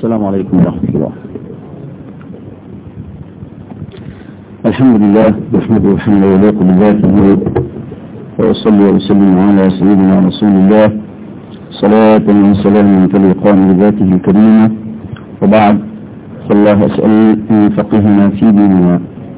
السلام عليكم ورحمة الله الحمد لله نحمده الحمد لله بذاته وأصلي وأسلم على سيدنا رسول الله صلاة وسلاما تليقان بذاته الكريمة وبعد فالله أسأل أن يفقهنا في ديننا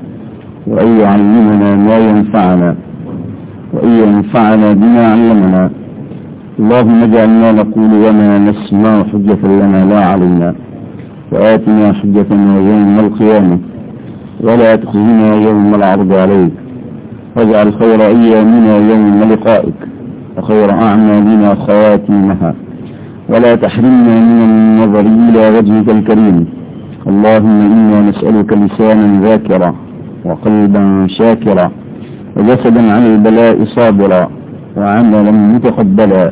وأن يعلمنا ما ينفعنا وأن ينفعنا بما علمنا اللهم اجعلنا نقول وما نسمع حجة لنا لا علينا وآتنا حجتنا يوم القيامة ولا تخزنا يوم العرض عليك واجعل خير أيامنا يوم لقائك وخير أعمالنا خواتيمها ولا تحرمنا من النظر إلى وجهك الكريم اللهم إنا نسألك لسانا ذاكرا وقلبا شاكرا وجسدا عن البلاء صابرا وعملا متقبلا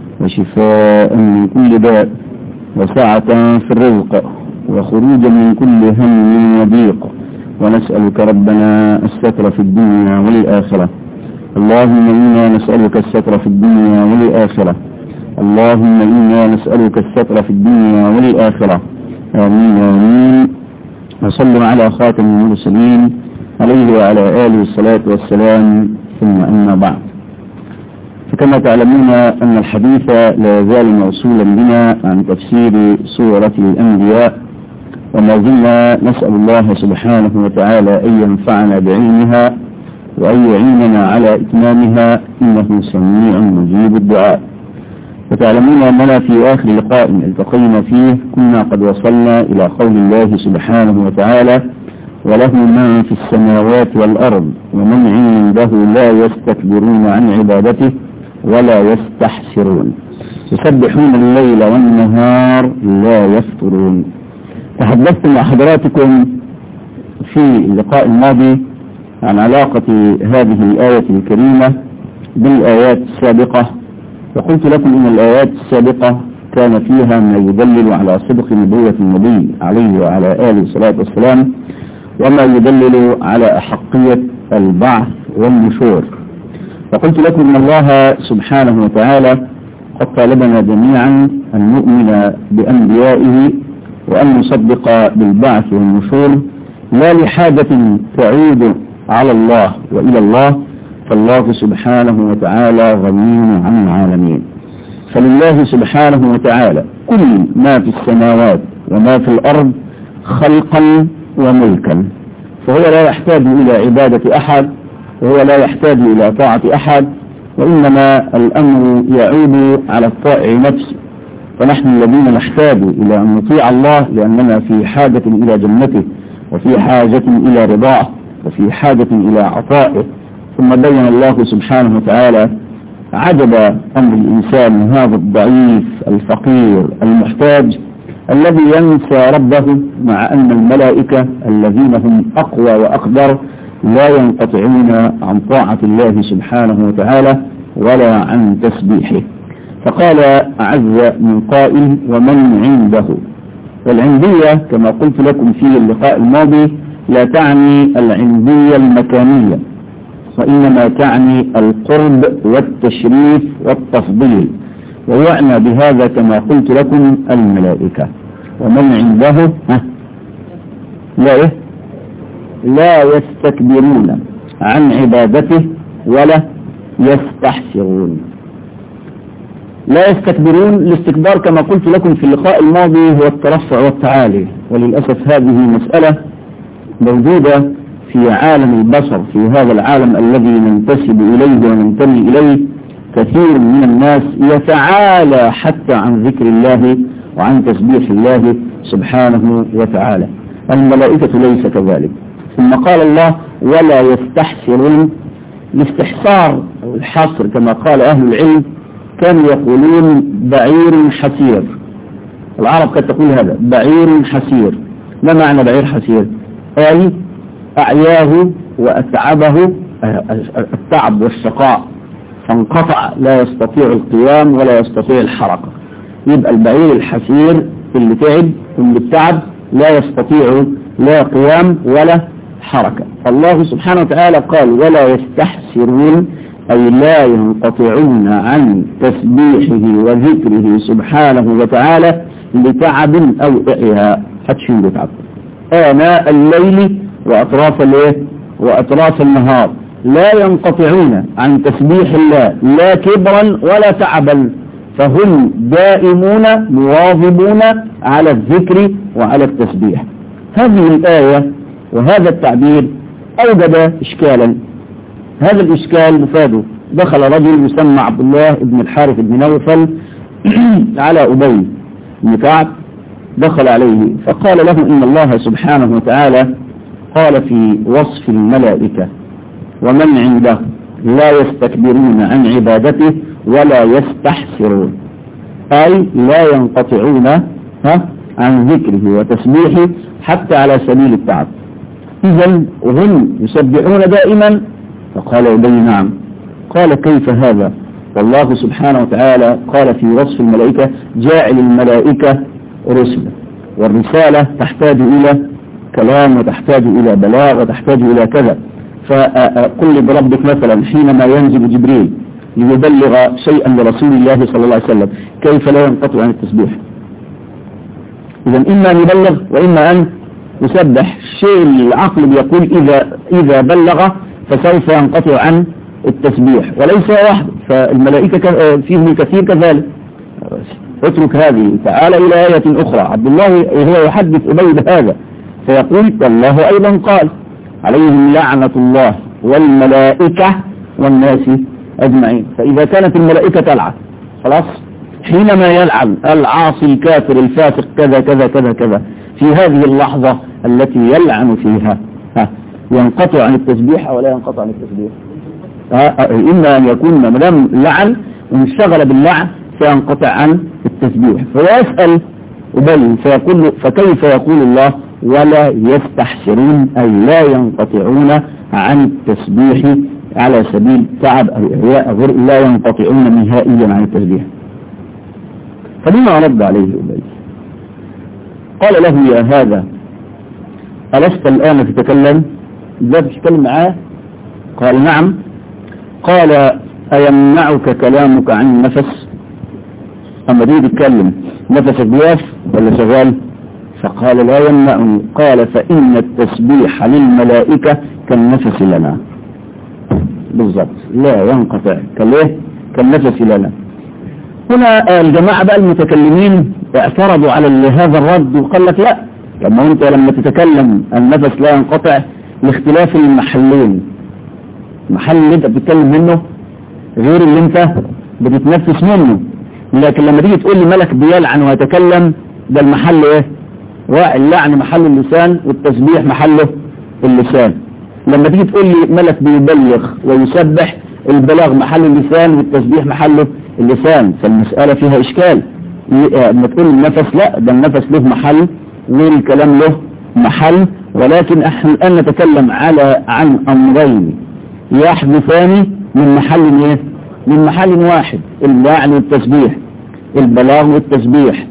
وشفاء من كل داء وسعة في الرزق وخروجا من كل هم وضيق ونسألك ربنا الستر في الدنيا والآخرة اللهم إنا نسألك الستر في الدنيا والآخرة اللهم إنا نسألك الستر في الدنيا والآخرة آمين آمين وصلوا على خاتم المرسلين عليه وعلى آله الصلاة والسلام ثم أما بعد فكما تعلمون أن الحديث لا يزال موصولا بنا عن تفسير سورة الأنبياء وما زلنا نسأل الله سبحانه وتعالى أن ينفعنا بعلمها وأن يعيننا على إتمامها إنه سميع مجيب الدعاء وتعلمون أننا في آخر لقاء التقينا فيه كنا قد وصلنا إلى قول الله سبحانه وتعالى وله من في السماوات والأرض ومن عنده لا يستكبرون عن عبادته ولا يستحسرون يسبحون الليل والنهار لا يفترون تحدثت مع حضراتكم في اللقاء الماضي عن علاقة هذه الآية الكريمة بالآيات السابقة وقلت لكم إن الآيات السابقة كان فيها ما يدلل على صدق نبوة النبي عليه وعلى آله الصلاة والسلام وما يدلل على أحقية البعث والنشور وقلت لكم أن الله سبحانه وتعالى قد طالبنا جميعا أن نؤمن بأنبيائه وأن نصدق بالبعث والنشور لا لحاجة تعود على الله وإلى الله فالله سبحانه وتعالى غني عن العالمين فلله سبحانه وتعالى كل ما في السماوات وما في الأرض خلقا وملكا فهو لا يحتاج إلى عبادة أحد وهو لا يحتاج إلى طاعة أحد وإنما الأمر يعود على الطائع نفسه فنحن الذين نحتاج إلى أن نطيع الله لأننا في حاجة إلى جنته وفي حاجة إلى رضاه وفي حاجة إلى عطائه ثم بين الله سبحانه وتعالى عجب أمر الإنسان هذا الضعيف الفقير المحتاج الذي ينسى ربه مع أن الملائكة الذين هم أقوى وأقدر لا ينقطعون عن طاعة الله سبحانه وتعالى ولا عن تسبيحه فقال أعز من قائل ومن عنده والعندية كما قلت لكم في اللقاء الماضي لا تعني العندية المكانية وإنما تعني القرب والتشريف والتفضيل ويعنى بهذا كما قلت لكم الملائكة ومن عنده ها لا إيه لا يستكبرون عن عبادته ولا يستحسرون لا يستكبرون الاستكبار كما قلت لكم في اللقاء الماضي هو الترفع والتعالي وللأسف هذه مسألة موجودة في عالم البشر في هذا العالم الذي ننتسب إليه وننتمي إليه كثير من الناس يتعالى حتى عن ذكر الله وعن تسبيح الله سبحانه وتعالى الملائكة ليس كذلك ثم قال الله ولا يستحسرون الاستحسار أو الحصر كما قال أهل العلم كانوا يقولون بعير حسير العرب قد تقول هذا بعير حسير ما معنى بعير حسير أي أعياه وأتعبه التعب والشقاء فانقطع لا يستطيع القيام ولا يستطيع الحركة يبقى البعير الحسير اللي تعب واللي التعب لا يستطيع لا قيام ولا حركة الله سبحانه وتعالى قال ولا يستحسرون أي لا ينقطعون عن تسبيحه وذكره سبحانه وتعالى لتعب أو إعياء حدش يتعب آناء الليل وأطراف الايه وأطراف النهار لا ينقطعون عن تسبيح الله لا كبرا ولا تعبا فهم دائمون مواظبون على الذكر وعلى التسبيح هذه الآية وهذا التعبير أوجد إشكالا هذا الإشكال مفاده دخل رجل يسمى عبد الله بن الحارث بن نوفل على أبي بن كعب دخل عليه فقال له إن الله سبحانه وتعالى قال في وصف الملائكة ومن عنده لا يستكبرون عن عبادته ولا يستحسرون أي لا ينقطعون ها عن ذكره وتسبيحه حتى على سبيل التعب إذا هم يسبحون دائما فقال أبي نعم قال كيف هذا والله سبحانه وتعالى قال في وصف الملائكة جاعل الملائكة رسلا والرسالة تحتاج إلى كلام وتحتاج إلى بلاغ وتحتاج إلى كذا فقل بربك مثلا حينما ينزل جبريل ليبلغ شيئا لرسول الله صلى الله عليه وسلم كيف لا ينقطع عن التسبيح إذا إما أن يبلغ وإما أن يسبح الشيء العقل بيقول إذا, إذا بلغ فسوف ينقطع عن التسبيح وليس واحد فالملائكة فيهم الكثير كذلك اترك هذه تعال إلى آية أخرى عبد الله هو يحدث أبي بهذا فيقول والله أيضا قال عليهم لعنة الله والملائكة والناس أجمعين فإذا كانت الملائكة تلعن خلاص حينما يلعن العاصي الكافر الفاسق كذا كذا كذا كذا في هذه اللحظة التي يلعن فيها ها ينقطع عن التسبيح أو لا ينقطع عن التسبيح إما أن يكون مدام لعن وانشغل باللعن سينقطع عن التسبيح فيسأل أبي فيقول فكيف يقول الله ولا يستحسرون أي لا ينقطعون عن التسبيح على سبيل تعب أو إعياء غير لا ينقطعون نهائيا عن التسبيح فلما رد عليه أبي قال له يا هذا ألست الآن تتكلم ازاي تتكلم معاه قال نعم قال أيمنعك كلامك عن النفس أما تيجي تتكلم نفسك بيقف ولا شغال فقال لا يمنعني قال فإن التسبيح للملائكة كالنفس لنا بالضبط لا ينقطع كالإيه كالنفس لنا هنا الجماعة بقى المتكلمين اعترضوا على هذا الرد وقال لك لا لما انت لما تتكلم النفس لا ينقطع لاختلاف المحلين المحل اللي انت بتتكلم منه غير اللي انت بتتنفس منه لكن لما تيجي تقول لي ملك بيلعن ويتكلم ده المحل ايه اللعن محل اللسان والتسبيح محله اللسان لما تيجي تقول لي ملك بيبلغ ويسبح البلاغ محل اللسان والتسبيح محله اللسان فالمسألة فيها إشكال لما تقول النفس لا ده النفس له محل والكلام له محل ولكن احنا الآن نتكلم على عن أمرين يحدثان من محل ايه من محل واحد اللعن والتسبيح البلاغ والتسبيح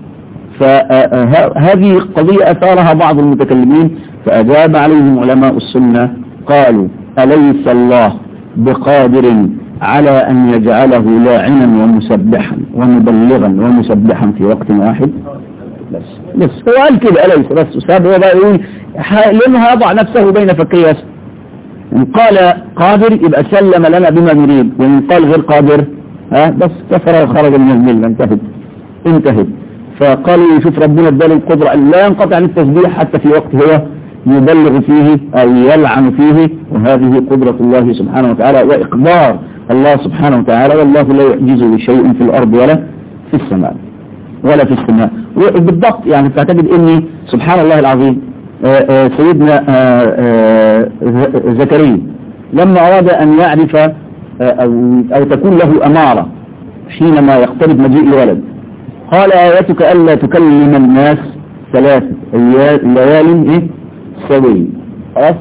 فهذه قضية أثارها بعض المتكلمين فأجاب عليهم علماء السنة قالوا أليس الله بقادر على أن يجعله لاعنا ومسبحا ومبلغا ومسبحا في وقت واحد بس بس هو قال كده أليس بس أستاذ هو بقى يقول لأنه يضع نفسه بين فكي إن قال قادر يبقى سلم لنا بما نريد وإن قال غير قادر ها بس كفر وخرج من الملة انتهت انتهت فقالوا يشوف ربنا اداله القدرة أن لا ينقطع عن التسبيح حتى في وقت هو يبلغ فيه أو يلعن فيه وهذه قدرة الله سبحانه وتعالى وإقدار الله سبحانه وتعالى والله لا يعجزه شيء في الأرض ولا في السماء ولا في السماء بالضبط يعني تعتقد اني سبحان الله العظيم آآ آآ سيدنا آآ زكريا لما أراد أن يعرف أو, أو تكون له أمارة حينما يقترب مجيء الولد قال آياتك ألا تكلم الناس ثلاث ليال إيه سوي خلاص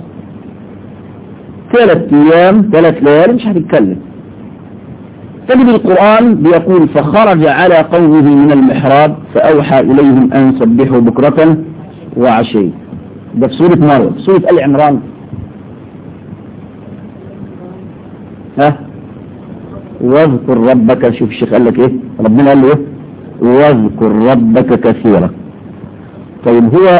ثلاث أيام ثلاث ليال مش هتتكلم تجد القرآن بيقول فخرج على قومه من المحراب فأوحى إليهم أن سبحوا بكرة وعشي ده في سورة مريم سورة آل عمران ها واذكر ربك شوف الشيخ قال لك ايه ربنا قال له ايه واذكر ربك كثيرا طيب هو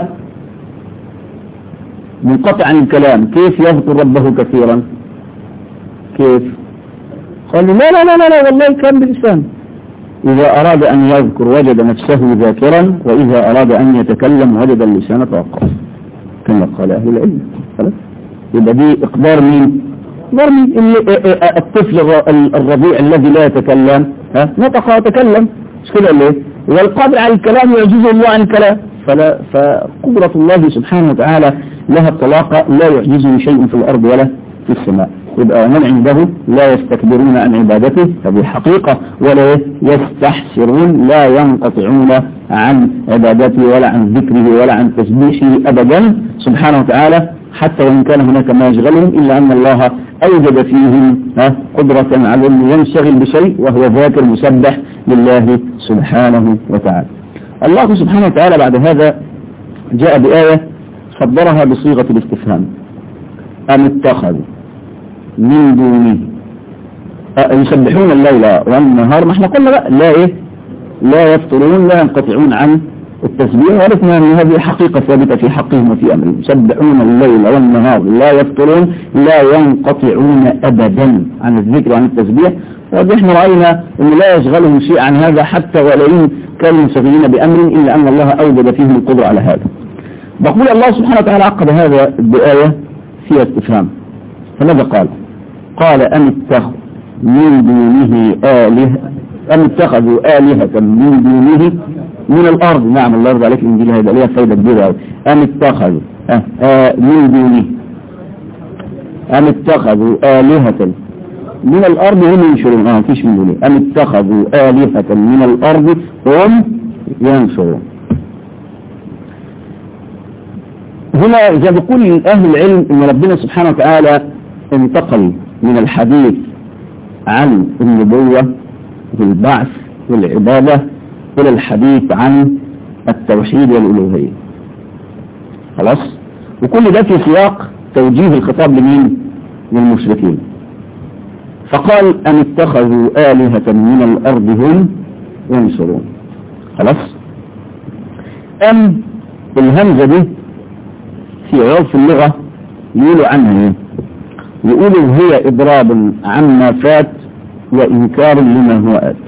منقطع عن الكلام كيف يذكر ربه كثيرا كيف قال لا لا لا لا والله كان بلسان إذا أراد أن يذكر وجد نفسه ذاكرا وإذا أراد أن يتكلم وجد اللسان توقف كما قال أهل العلم خلاص يبقى دي إقدار مين إقدار مين الطفل الرضيع الذي لا يتكلم ها نطق وتكلم مش كده ليه والقادر على الكلام يعجزه الله عن الكلام فلا فقدرة الله سبحانه وتعالى لها الطلاقة لا يعجزه شيء في الأرض ولا في السماء يبقى من عنده لا يستكبرون عن عبادته هذه حقيقة ولا يستحسرون لا ينقطعون عن عبادته ولا عن ذكره ولا عن تسبيحه أبدا سبحانه وتعالى حتى وإن كان هناك ما يشغلهم إلا أن الله أوجد فيهم قدرة على أن ينشغل بشيء وهو ذاكر مسبح لله سبحانه وتعالى الله سبحانه وتعالى بعد هذا جاء بآية صدرها بصيغة الاستفهام أم اتخذوا من دونه يسبحون الليل والنهار ما احنا قلنا بقى لا ايه لا يفطرون لا ينقطعون عن التسبيح وعرفنا ان هذه حقيقة ثابتة في حقهم وفي امرهم يسبحون الليل والنهار لا يفطرون لا ينقطعون ابدا عن الذكر وعن التسبيح وقد احنا رأينا ان لا يشغلهم شيء عن هذا حتى ولئن كانوا منشغلين بامر الا ان الله اوجد فيهم القدرة على هذا بقول الله سبحانه وتعالى عقد هذا بآية فيها استفهام فماذا قال قال أم اتخذوا من دونه آلهة أم اتخذوا آلهة من دونه من الأرض نعم الله يرضى عليك الإنجيل هيبقى ليها فايدة كبيرة أوي أم اتخذوا آه آه من دونه أم اتخذوا آلهة من الأرض هم ينشرون اه مفيش من دونه أم اتخذوا آلهة من الأرض هم ينشرون هنا زي بيقول أهل العلم أن ربنا سبحانه وتعالى انتقل من الحديث عن النبوة والبعث والعبادة إلى الحديث عن التوحيد والألوهية خلاص وكل ده في سياق توجيه الخطاب لمين للمشركين فقال أن اتخذوا آلهة من الأرض هم ينصرون خلاص أم الهمزة دي في عرف اللغة يقولوا عنها ايه يقولوا هي إضراب عما فات وإنكار لما هو آت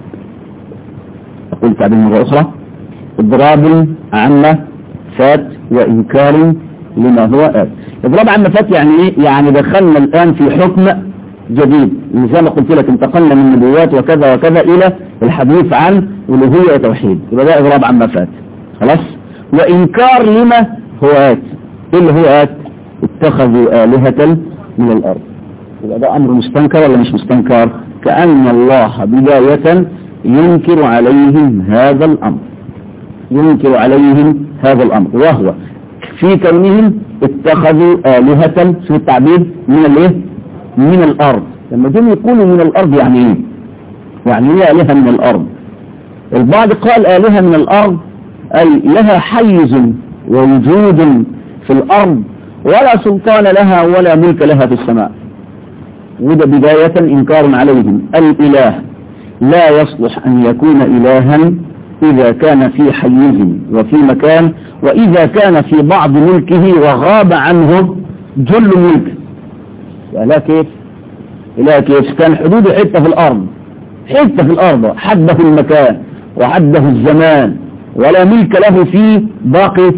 أقول تعبير مرة أخرى إضراب عما فات وإنكار لما هو آت إضراب عما فات يعني إيه؟ يعني دخلنا الآن في حكم جديد زي ما قلت لك انتقلنا من النبوات وكذا وكذا إلى الحديث عن ألوهية وتوحيد يبقى ده إضراب عما فات خلاص وإنكار لما هو آت إيه اللي هو آت اتخذوا آلهة من الأرض يبقى ده أمر مستنكر ولا مش مستنكر كأن الله بداية ينكر عليهم هذا الأمر ينكر عليهم هذا الأمر وهو في كونهم اتخذوا آلهة شو التعبير من الايه من الأرض لما دول يقولوا من الأرض يعني ايه يعني ايه آلهة من الأرض البعض قال آلهة من الأرض أي لها حيز ووجود في الأرض ولا سلطان لها ولا ملك لها في السماء وده بداية إنكار عليهم الإله لا يصلح أن يكون إلها إذا كان في حيز وفي مكان وإذا كان في بعض ملكه وغاب عنه جل ملك لا كيف لا كيف كان حدوده حتة في الأرض حتة في الأرض حده المكان وحده الزمان ولا ملك له في باقي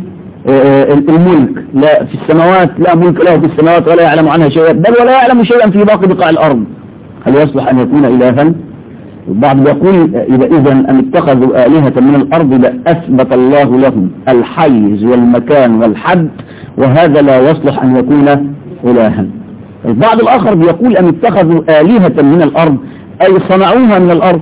الملك لا في السماوات لا ملك له في السماوات ولا يعلم عنها شيئا بل ولا يعلم شيئا في باقي بقاع الأرض هل يصلح أن يكون إلها البعض يقول إذا أن اتخذوا آلهة من الأرض لأثبت الله لهم الحيز والمكان والحد وهذا لا يصلح أن يكون إلها البعض الآخر يقول أن اتخذوا آلهة من الأرض أي صنعوها من الأرض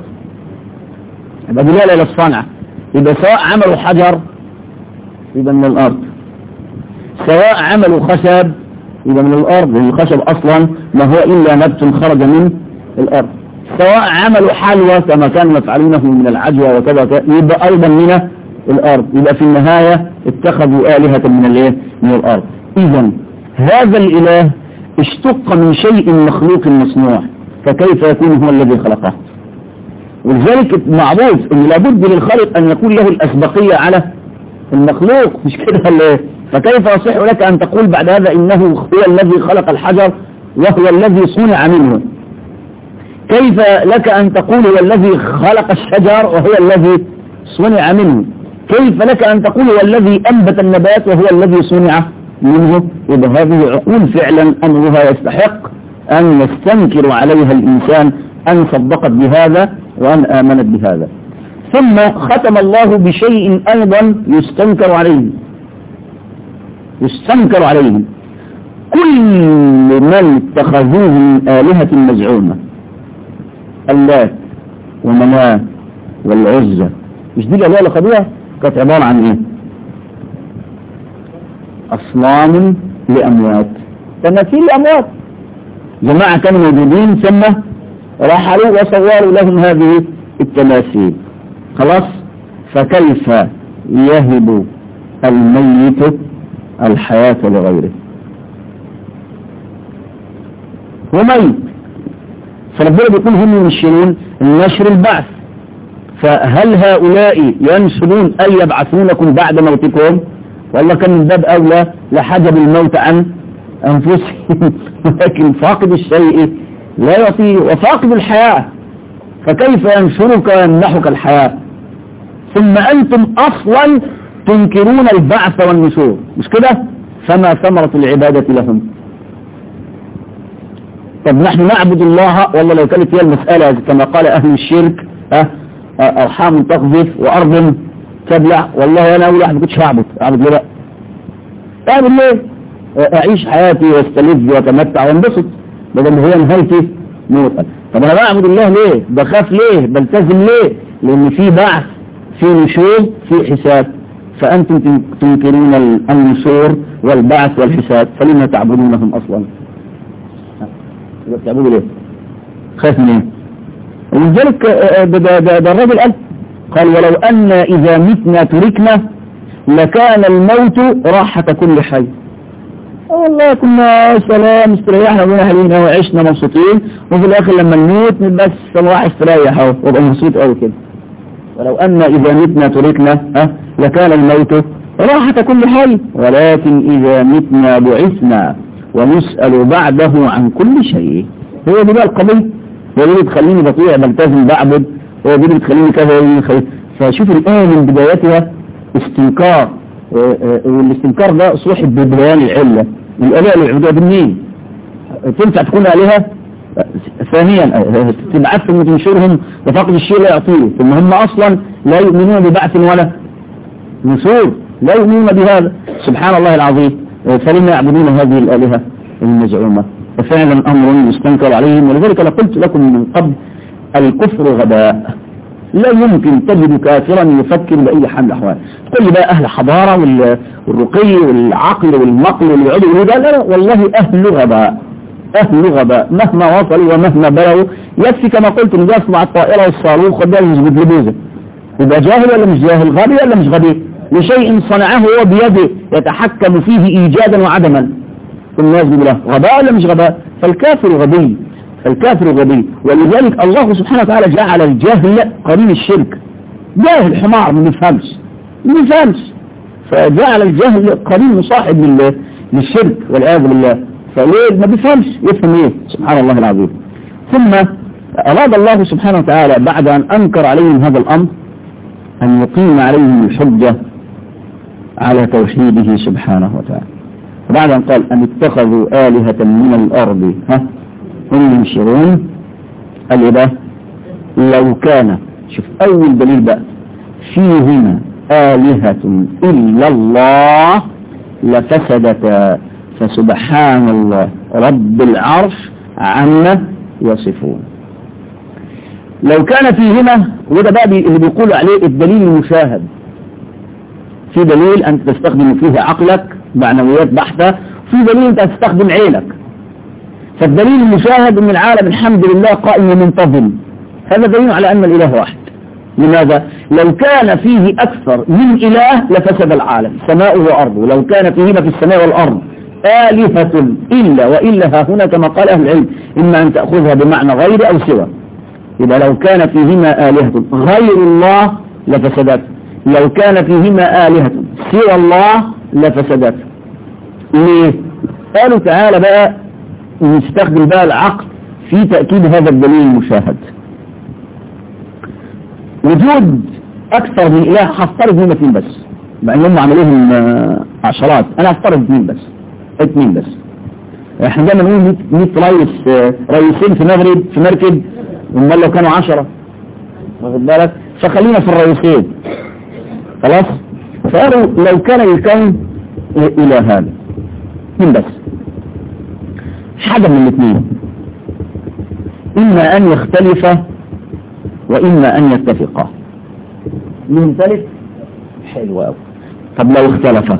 يبقى دلالة إلى الصنع يبقى سواء عملوا حجر يبقى من الأرض سواء عملوا خشب يبقى من الأرض لأن الخشب أصلا ما هو إلا نبت خرج من الأرض سواء عملوا حلوى كما كانوا يفعلونه من العجوة وكذا وكذا يبقى أيضا من الأرض يبقى في النهاية اتخذوا آلهة من الايه من الأرض إذا هذا الإله اشتق من شيء مخلوق مصنوع فكيف يكون هو الذي خلقه ولذلك معروف ان لابد للخالق ان يكون له الاسبقية على المخلوق مش كده ولا فكيف يصح لك ان تقول بعد هذا انه هو الذي خلق الحجر وهو الذي صنع منه كيف لك ان تقول هو الذي خلق الشجر وهو الذي صنع منه كيف لك ان تقول هو الذي انبت النبات وهو الذي صنع منه يبقى هذه عقول فعلا امرها يستحق ان يستنكر عليها الانسان ان صدقت بهذا وان امنت بهذا ثم ختم الله بشيء ايضا يستنكر عليه يستنكر عليه كل من اتخذوه من آلهة مزعومة اللات ومناه والعزة مش دي الآلهة اللي خدوها كانت عبارة عن ايه أصنام لأموات تماثيل لأموات جماعة كانوا موجودين ثم رحلوا وصوروا لهم هذه التماثيل خلاص فكيف يهب الميت الحياة لغيره هو ميت فربنا بيقول هم ينشرون نشر البعث فهل هؤلاء ينشرون أن يبعثونكم بعد موتكم والله كان من باب أولى لحجب الموت عن أنفسهم لكن فاقد الشيء لا يعطيه وفاقد الحياة فكيف ينشرك ويمنحك الحياة ثم أنتم أصلا تنكرون البعث والنشور مش كده فما ثمرة العبادة لهم طب نحن نعبد الله والله لو كانت هي المسألة كما قال أهل الشرك أه أرحام تقذف وأرض تبلع والله أنا أول واحد ما كنتش هعبد أعبد ليه بقى أعبد ليه أعيش حياتي واستلذ وأتمتع وانبسط بدل هي نهايتي موتا طب أنا بعبد الله ليه بخاف ليه بلتزم ليه لأن في بعث في نشور في حساب فأنتم تنكرون النشور والبعث والحساب فلما تعبدونهم أصلا تعبدوا ليه خاف من ايه ولذلك ده, ده, ده الرجل قال قال ولو أن إذا متنا تركنا لكان الموت راحة كل حي والله كنا سلام استريحنا وبنا حلينا وعشنا مبسوطين وفي الآخر لما نموت بس الواحد استريح اهو وابقى مبسوط قوي كده ولو أن إذا متنا تركنا ها لكان الموت راحة كل حي ولكن إذا متنا بعثنا ونسأل بعده عن كل شيء هو دي بقى القضية هو دي بتخليني بطيع بلتزم بعبد هو دي بتخليني كذا هو دي فشوف الآية من بدايتها استنكار والاستنكار ده صوحب ببيان العلة الآلهة العبودية بالمين تنفع تكون آلهة ثانيا تبعثهم وتنشرهم وفقد الشيء لا يعطيه ثم هم أصلا لا يؤمنون ببعث ولا نشور لا يؤمنون بهذا سبحان الله العظيم فلما يعبدون هذه الآلهة المزعومة ففعلا أمر يستنكر عليهم ولذلك أنا قلت لكم من قبل الكفر غباء لا يمكن تجد كافرا يفكر بأي حال من الأحوال تقول لي بقى أهل حضارة والرقي والعقل والنقل واللي يقعدوا يقولوا ده لا والله أهل غباء أهل غباء مهما وصلوا ومهما بلغوا يكفي كما قلت إن يصنع الطائرة والصاروخ خد بالك يسجد لبوزة يبقى جاهل ولا مش جاهل غبي ولا مش غبي لشيء صنعه هو بيده يتحكم فيه إيجادا وعدما الناس له غباء ولا مش غباء فالكافر غبي فالكافر غبي ولذلك الله سبحانه وتعالى جعل الجهل قرين الشرك جاهل حمار ما بيفهمش ما بيفهمش فجعل الجهل قرين مصاحب للشرك والعياذ بالله فليه ما بيفهمش يفهم ايه سبحان الله العظيم ثم أراد الله سبحانه وتعالى بعد أن أنكر عليهم هذا الأمر أن يقيم عليهم الحجة على توحيده سبحانه وتعالى وبعد أن قال أن اتخذوا آلهة من الأرض ها هم ينشرون الإله لو كان شوف أول دليل بقى فيهما آلهة إلا الله لفسدتا فسبحان الله رب العرش عما يصفون لو كان فيهما وده بقى اللي بيقول عليه الدليل المشاهد في دليل أنت تستخدم فيه عقلك معنويات بحتة في دليل أنت تستخدم عينك فالدليل المشاهد أن العالم الحمد لله قائم ومنتظم هذا دليل على أن الإله واحد لماذا؟ لو كان فيه أكثر من إله لفسد العالم سماء وأرض لو كان فيهما في السماء والأرض آلهة إلا وإلا ها هنا كما قال أهل العلم إما أن تأخذها بمعنى غير أو سوى يبقى لو كان فيهما آلهة غير الله لفسدت لو كان فيهما آلهة سوى الله لفسدت ليه قالوا تعالى بقى نستخدم بقى العقل في تأكيد هذا الدليل المشاهد وجود أكثر من إله هفترض هم اثنين بس مع ان هم عملوهم عشرات أنا هفترض اثنين بس اثنين بس احنا دايما نقول 100 رئيس رئيسين في مغرب في مركب امال لو كانوا 10 واخد بالك فخلينا في الرئيسين خلاص فقالوا لو كان الكون الى هذا اثنين بس حاجه من الاثنين اما ان يختلف واما ان يتفقا مين ثالث حلو قوي طب لو اختلف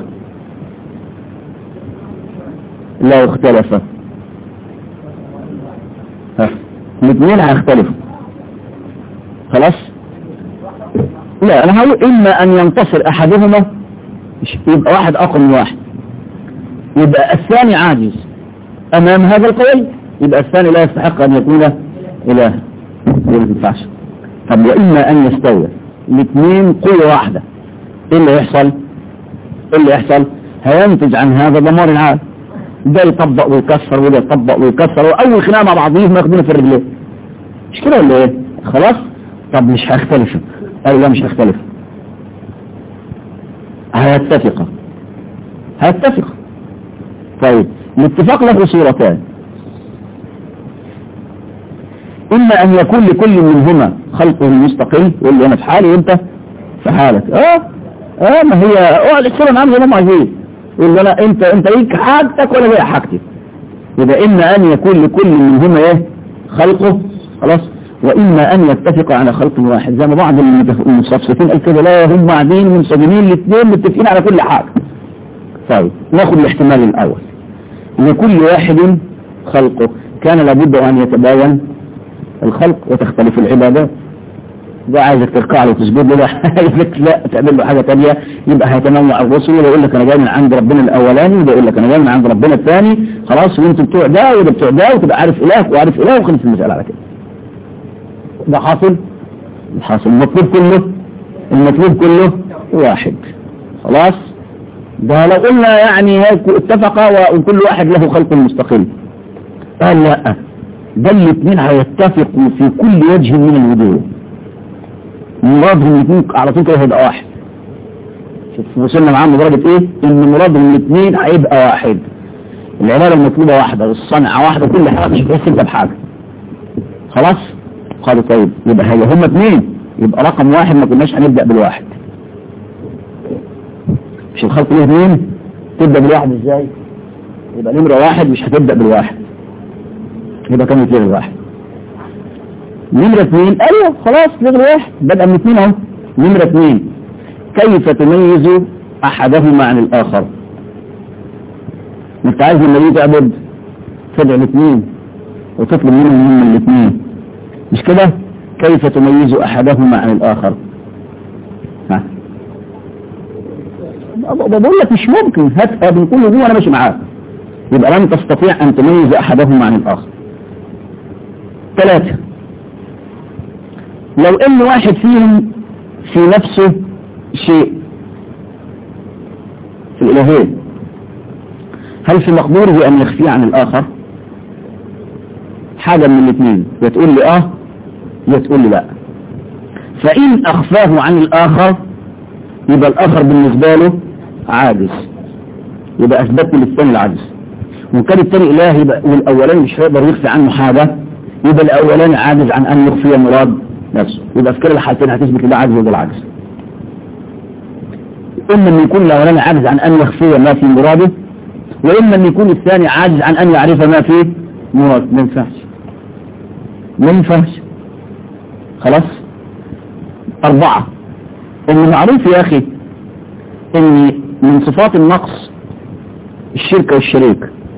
لو اختلف الاثنين هيختلفوا خلاص لا انا هقول اما ان ينتصر احدهما يبقى واحد اقوى من واحد يبقى الثاني عاجز امام هذا القول يبقى الثاني لا يستحق ان يكون اله ما ينفعش طب واما ان يستوي الاثنين قوة واحدة ايه اللي يحصل ايه اللي يحصل هينتج عن هذا دمار العالم ده يطبق ويكسر وده يطبق ويكسر واول خناقه مع بعضهم ياخدونا في الرجلين مش كده ولا ايه خلاص طب مش هيختلف قالوا لا مش هيختلف هيتفق هيتفق طيب الاتفاق له صورتان اما ان يكون لكل منهما خلقه المستقل يقول لي انا في حالي وانت في حالك اه اه ما هي اقعد الصوره معاهم زي ما هم عايزين يقول انا انت انت ليك حاجتك ولا ليا حاجتي يبقى اما ان يكون لكل منهما ايه خلقه خلاص واما ان يتفق على خلق واحد زي ما بعض المصفصفين قال كده لا هم قاعدين منسجمين الاثنين متفقين على كل حاجه طيب ناخد الاحتمال الاول لكل واحد خلقه كان لابد ان يتباين الخلق وتختلف العبادات ده عايزك تركع له وتسجد له عايزك لا تعمل له حاجه ثانيه يبقى هيتنوع الرسل وده يقول لك انا جاي من عند ربنا الاولاني وده يقول لك انا جاي من عند ربنا الثاني خلاص وانتوا بتوع ده وده بتوع ده وتبقى عارف الهك وعارف اله وخلص المساله على كده ده حاصل حاصل المطلوب كله المطلوب كله واحد خلاص ده لو قلنا يعني اتفقا وكل واحد له خلق مستقل قال لا ده الاثنين هيتفقوا في كل وجه من الوجوه مرادهم الاثنين على طول كده هيبقى واحد شوف وصلنا معاهم لدرجه ايه ان مرادهم الاثنين هيبقى واحد العباده المطلوبه واحده والصنعه واحده كل حاجه مش هتحس انت بحاجه خلاص قالوا طيب يبقى هي هما اثنين يبقى رقم واحد ما كناش هنبدا بالواحد مش الخلق له اثنين تبدا بالواحد ازاي يبقى نمره واحد مش هتبدا بالواحد يبقى كام يتلغي الواحد نمرة اثنين ايوه خلاص لغي واحد بدأ من اثنين اهو نمرة اثنين كيف تميز احدهما عن الاخر انت عايز لما يجي تعبد تدعو الاثنين وتطلب منهم هم الاثنين مش كده كيف تميز احدهما عن الاخر ها بقول لك مش ممكن هاتها من كل دي وانا ماشي معاك يبقى لن تستطيع ان تميز احدهما عن الاخر ثلاثة لو ان واحد فيهم في نفسه شيء في الالهين هل في مقدوره ان يخفيه عن الاخر حاجة من الاثنين يا تقول لي اه يا تقول لي لا فان اخفاه عن الاخر يبقى الاخر بالنسبة له عاجز يبقى اثبت للثاني العجز وكان الثاني اله يبقى والاولاني مش هيقدر يخفي عنه حاجة يبقى الاولاني عاجز عن ان يخفي مراد نفسه يبقى في كلا الحالتين هتثبت ده عجز وده العجز اما ان يكون الاولاني عاجز عن ان يخفي ما في مراده واما ان يكون الثاني عاجز عن ان يعرف ما في مراد ما ينفعش ما ينفعش خلاص اربعة ان معروف يا اخي ان من صفات النقص الشرك والشريك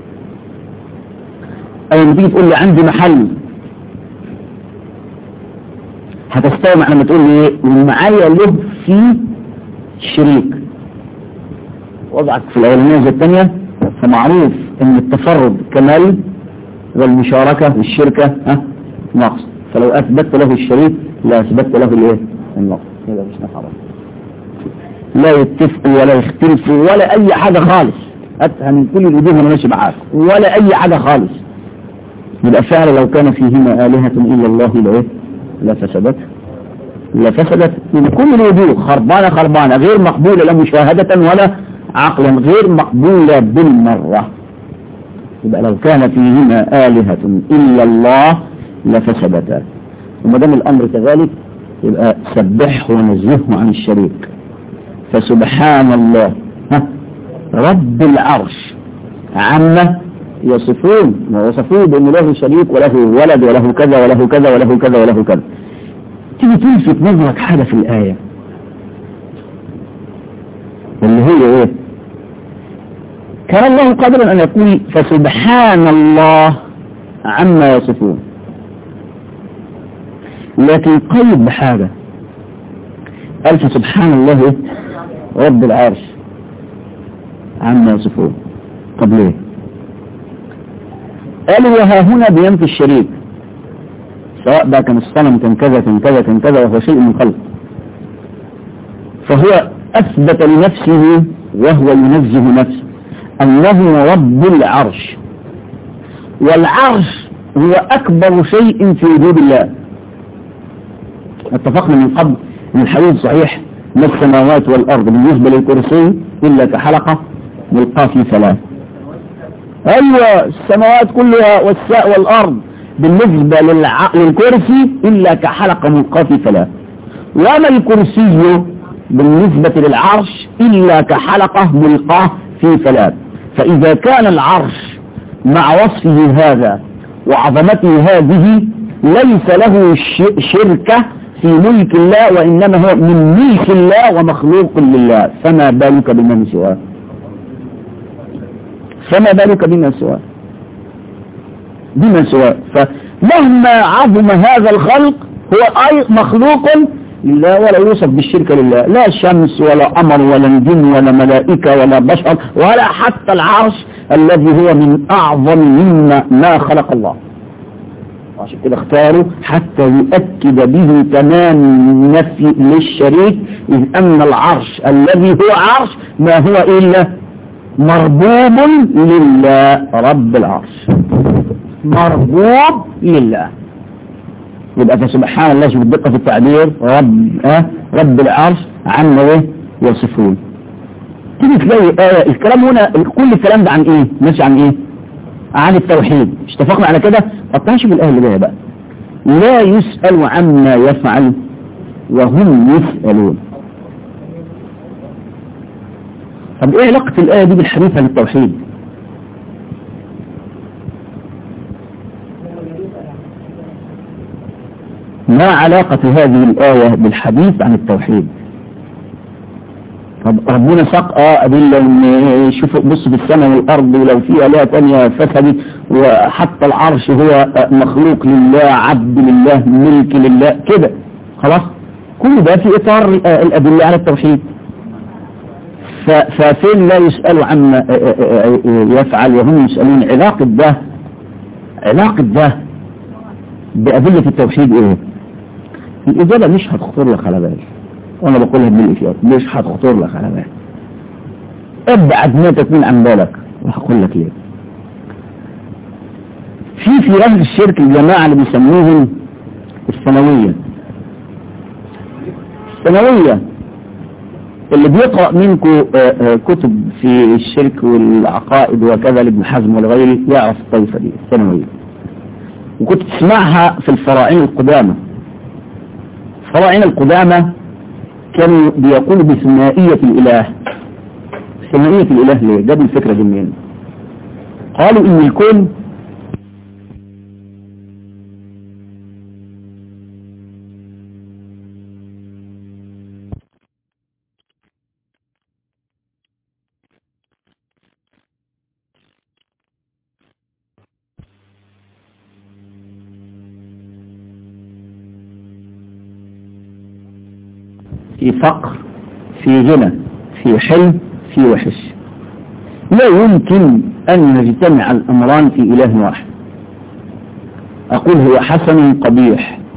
اي لما تيجي تقول لي عندي محل هتستوعب لما تقول لي ايه معايا له في شريك وضعك في الاولانيه زي الثانيه فمعروف ان التفرد كمال والمشاركه والشركه ها نقص فلو أثبت له الشريك لا أثبت له الإيه؟ النقص هذا مش نفع لا يتفقوا ولا يختلفوا ولا أي حاجة خالص أتها من كل الوجوه أنا ماشي معاك ولا أي حاجة خالص يبقى فعلا لو كان فيهما آلهة إلا الله لإيه؟ لفسدت لفسدت من كل الوجوه خربانة خربانة غير مقبولة لا مشاهدة ولا عقلا غير مقبولة بالمرة يبقى لو كان فيهما آلهة إلا الله لفسدتا وما دام الأمر كذلك يبقى سبحه ونزهه عن الشريك فسبحان الله ها رب العرش عما يصفون ما وصفوه بأنه له شريك وله ولد وله كذا وله كذا وله كذا وله كذا تيجي تلفت نظرك حاجة في الآية اللي هي ايه كان الله قادرا أن يقول فسبحان الله عما يصفون لكن قيد بحاجة قال فسبحان الله رب العرش عما يصفون طب ليه قالوا وها هنا بينفي الشريك سواء بقى كان الصنم كان كذا كان كذا كان كذا وهو شيء من خلق فهو أثبت لنفسه وهو ينزه نفسه أنه رب العرش والعرش هو أكبر شيء في وجود الله اتفقنا من قبل ان الحديث صحيح ما السماوات والأرض بالنسبة للكرسي إلا كحلقة ملقاة في ثلاث أيوة السماوات كلها والساء والأرض بالنسبة للع... للكرسي إلا كحلقة ملقاة في ثلاث وما الكرسي بالنسبة للعرش إلا كحلقة ملقاة في ثلاث فإذا كان العرش مع وصفه هذا وعظمته هذه ليس له شركة في ملك الله وإنما هو من ملك الله ومخلوق لله فما بالك بمن سواه فما بالك بمن سواه بمن سواه فمهما عظم هذا الخلق هو أي مخلوق لله ولا يوصف بالشركة لله لا شمس ولا قمر ولا نجم ولا ملائكة ولا بشر ولا حتى العرش الذي هو من أعظم مما ما خلق الله عشان كده اختاروا حتى يؤكد به تمام نفي للشريك إذ أن العرش الذي هو عرش ما هو إلا مربوب لله رب العرش مربوب لله يبقى فسبحان الله شوف الدقة في التعبير رب أه رب العرش عما ايه يصفون تيجي تلاقي آية الكلام هنا كل الكلام ده عن ايه ماشي عن ايه عن التوحيد مش اتفقنا على كده طب تعال شوف الآية اللي جايه بقى لا يسأل عما يفعل وهم يسألون طب ايه علاقة الآية دي بالحديث عن التوحيد ما علاقة هذه الآية بالحديث عن التوحيد طب ربنا ساق اه أدلة ان شوفوا بص في السماء والأرض ولو في آلهة تانية فسدت وحتى العرش هو مخلوق لله عبد لله ملك لله كده خلاص كل ده في إطار الأدلة على التوحيد ففين لا يسألوا عما يفعل وهم يسألون علاقة ده علاقة ده بأدلة التوحيد ايه الإجابة مش هتخطر لك على بالك وانا بقولها بالإشارة مش هتخطر لك على بالك ابعد ما تكون عن بالك وهقول لك ليه في في أهل الشرك الجماعة اللي بيسموهم الثانوية الثانوية اللي بيقرأ منكم كتب في الشرك والعقائد وكذا لابن حزم والغيره يعرف الطائفة دي الثانوية وكنت تسمعها في الفراعين القدامى الفراعين القدامى كانوا بيقولوا بثنائية الإله ثنائية الإله ليه جابوا الفكرة دي منين قالوا إن الكون في فقر في غنى في حلم في وحش لا يمكن أن يجتمع الأمران في إله واحد أقول هو حسن قبيح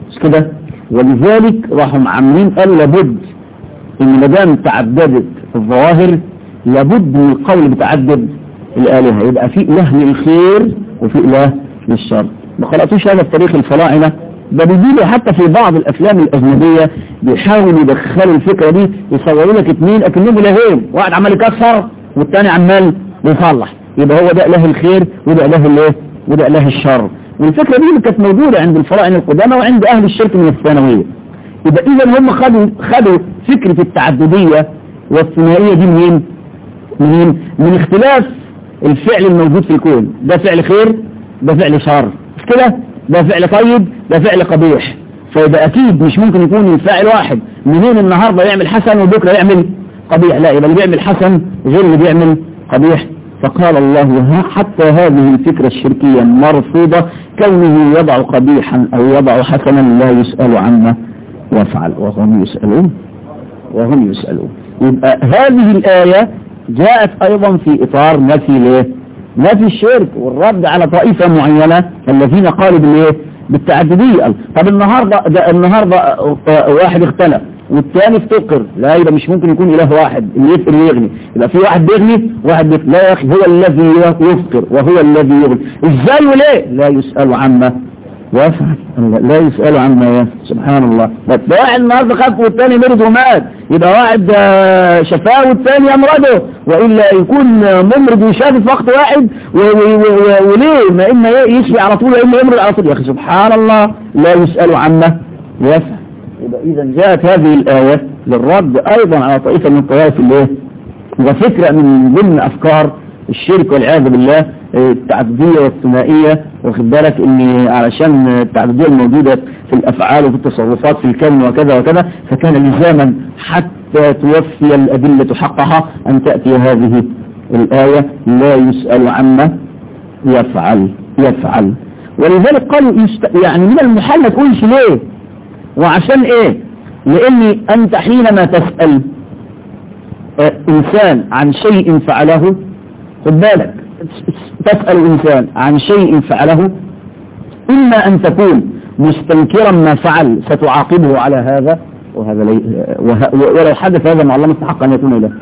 مش كده ولذلك راحوا عاملين قالوا لابد ان ما دام تعددت الظواهر لابد من القول بتعدد الآلهة يبقى في إله للخير وفي إله للشر ما خلقتوش هذا في تاريخ الفراعنة ده بيجيبوا حتى في بعض الأفلام الأجنبية بيحاولوا يدخلوا الفكرة دي يصوروا لك اثنين أكنهم إلهين واحد عمال يكسر والتاني عمال يصلح يبقى هو ده إله الخير وده إله الايه وده إله الشر والفكرة دي كانت موجودة عند الفراعنة القدامى وعند أهل الشرك من الثانوية يبقى إذا هم خدوا خدوا فكرة التعددية والثنائية دي منين؟ منين؟ من اختلاف الفعل الموجود في الكون ده فعل خير ده فعل شر مش كده؟ ده فعل طيب ده فعل قبيح فيبقى أكيد مش ممكن يكون الفاعل واحد منين النهاردة يعمل حسن وبكرة يعمل قبيح لا يبقى اللي بيعمل حسن غير اللي بيعمل قبيح فقال الله حتى هذه الفكرة الشركية مرفوضة كونه يضع قبيحا أو يضع حسنا لا يسأل عما يفعل وهم يسألون وهم يسألون يبقى هذه الآية جاءت أيضا في إطار نفي ليه نفي الشرك والرد على طائفة معينة الذين قالوا بالايه بالتعددية طب النهاردة ده النهاردة واحد اختلف والثاني افتقر لا يبقى مش ممكن يكون اله واحد اللي يفقر ويغني يبقى في واحد بيغني واحد بيفقر لا يا اخي هو الذي يفقر وهو الذي يغني ازاي وليه لا يسأل عما يفعل لا يسأل عما يفعل سبحان الله ده واحد النهارده خف والثاني مرض ومات يبقى واحد شفاه والثاني يمرضه وإلا يكون ممرض وشافي في وقت واحد وليه ما إما يشفي على طول وإما يمرض على طول يا أخي سبحان الله لا يسأل عما يفعل يبقى إذا جاءت هذه الآية للرد أيضا على طائفة من الطوائف اللي وفكرة من ضمن أفكار الشرك والعياذ بالله التعددية والثنائية واخد بالك ان علشان التعددية الموجودة في الافعال وفي التصرفات في الكلم وكذا وكذا فكان لزاما حتى توفي الادلة حقها ان تأتي هذه الاية لا يسأل عما يفعل يفعل ولذلك قالوا يست... يعني من المحل ما تقولش ليه وعشان ايه لاني انت حينما تسأل اه انسان عن شيء فعله خد بالك تسأل إنسان عن شيء فعله إما أن تكون مستنكرا ما فعل ستعاقبه على هذا وهذا لي وه ولو حدث هذا مع الله مستحق أن يكون له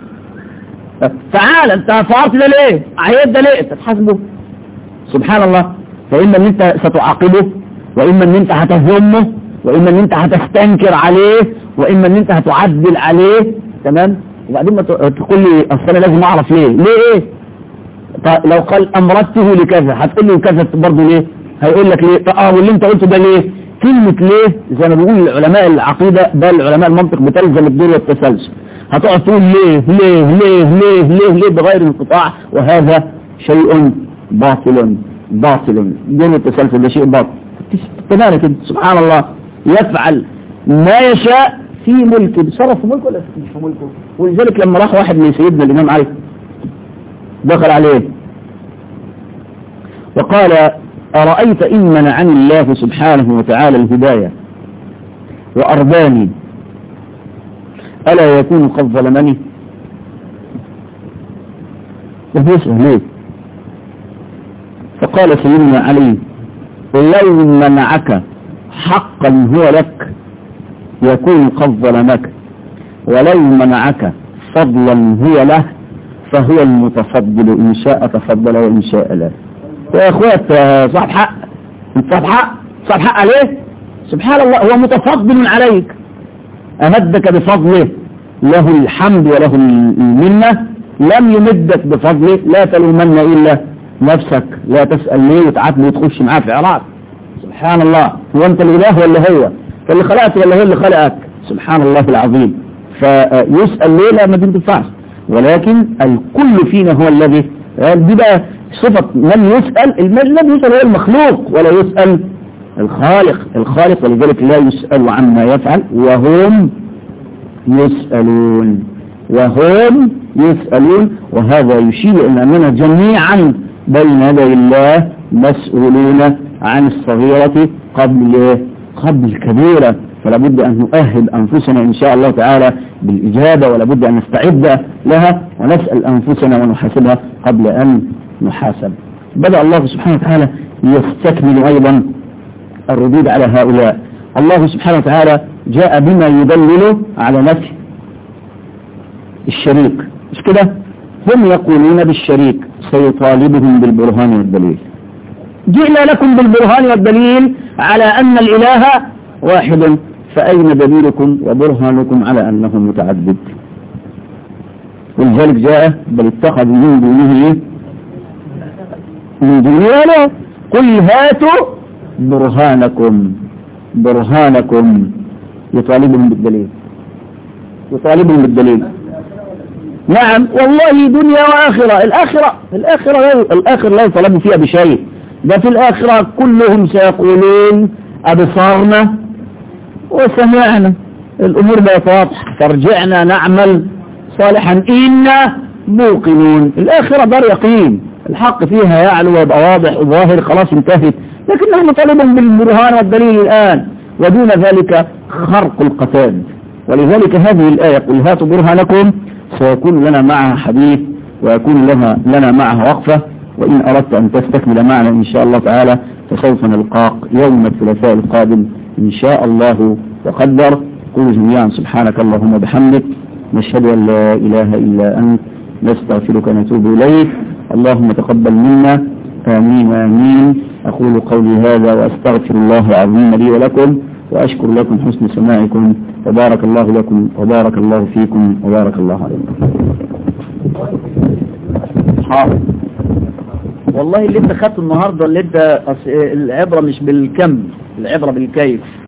تعال أنت فعلت ده ليه عيد ده ليه تتحاسبه سبحان الله فإما أن أنت ستعاقبه وإما أن أنت هتهمه وإما أن أنت هتستنكر عليه وإما أن أنت هتعدل عليه تمام وبعدين ما تقول لي أصل أنا لازم أعرف ليه ليه إيه لو قال أمرته لكذا هتقول له كذا برضه ليه هيقول لك ليه اه واللي انت قلته ده ليه كلمة ليه زي ما بيقول العلماء العقيدة بل علماء المنطق بتلزم الدور والتسلسل هتقعد تقول ليه ليه ليه ليه ليه ليه بغير انقطاع وهذا شيء باطل باطل دون التسلسل ده شيء باطل كذلك كده سبحان الله يفعل ما يشاء في ملكه بيتصرف في ملكه ولا مش في ملكه ولذلك لما راح واحد من سيدنا الإمام علي دخل عليه وقال أرأيت إن منعني الله سبحانه وتعالى الهداية وأرضاني ألا يكون قد ظلمني وهو يسأل ليه فقال سيدنا علي لو منعك حقا هو لك يكون قد ظلمك ولو منعك فضلا هو له فهو المتفضل إن شاء تفضل وإن شاء لا يا أخوات صاحب حق انت صاحب حق صاحب حق عليه سبحان الله هو متفضل عليك أمدك بفضله له الحمد وله المنة لم يمدك بفضله لا تلومن إلا نفسك لا تسأل ليه وتعاتل وتخش معاه في عراق سبحان الله هو أنت الإله ولا هو فاللي خلقت ولا هو اللي خلقك سبحان الله العظيم فيسأل ليه لا ما تنفعش ولكن الكل فينا هو الذي دي بقى صفة من يسأل الذي يسأل هو المخلوق ولا يسأل الخالق الخالق ولذلك لا يسأل عما يفعل وهم يسألون وهم يسألون وهذا يشير إلى أننا جميعا بين يدي الله مسؤولون عن الصغيرة قبل قبل الكبيرة فلا بد أن نؤهل أنفسنا إن شاء الله تعالى بالإجابة ولا بد أن نستعد لها ونسأل أنفسنا ونحاسبها قبل أن نحاسب بدأ الله سبحانه وتعالى يستكمل أيضا الردود على هؤلاء الله سبحانه وتعالى جاء بما يدلل على نفي الشريك مش كده هم يقولون بالشريك سيطالبهم بالبرهان والدليل جئنا لكم بالبرهان والدليل على أن الإله واحد فأين دليلكم وبرهانكم على أنه متعدد ولذلك جاء بل اتخذوا من دونه من دونه ولا قل هاتوا برهانكم برهانكم يطالبهم بالدليل يطالبهم بالدليل نعم والله دنيا وآخرة الآخرة الآخرة لا الآخرة لا يطلب فيها بشيء ده في الآخرة كلهم سيقولون أبصارنا وسمعنا الأمور بقت واضحة فرجعنا نعمل صالحا إنا موقنون الآخرة دار يقين الحق فيها يعلو ويبقى واضح وظاهر خلاص انتهت لكن نحن طالبهم بالبرهان والدليل الآن ودون ذلك خرق القتاد ولذلك هذه الآية قل هاتوا برهانكم سيكون لنا معها حديث ويكون لها لنا معها وقفة وإن أردت أن تستكمل معنا إن شاء الله تعالى فسوف نلقاك يوم الثلاثاء القادم إن شاء الله وقدر قل جميعا سبحانك اللهم وبحمدك نشهد أن لا إله إلا أنت نستغفرك ونتوب إليك اللهم تقبل منا آمين آمين أقول قولي هذا وأستغفر الله العظيم لي ولكم وأشكر لكم حسن سماعكم وبارك الله لكم وبارك الله فيكم وبارك الله عليكم حاضر والله اللي انت خدته النهاردة اللي انت العبرة مش بالكم العبرة بالكيف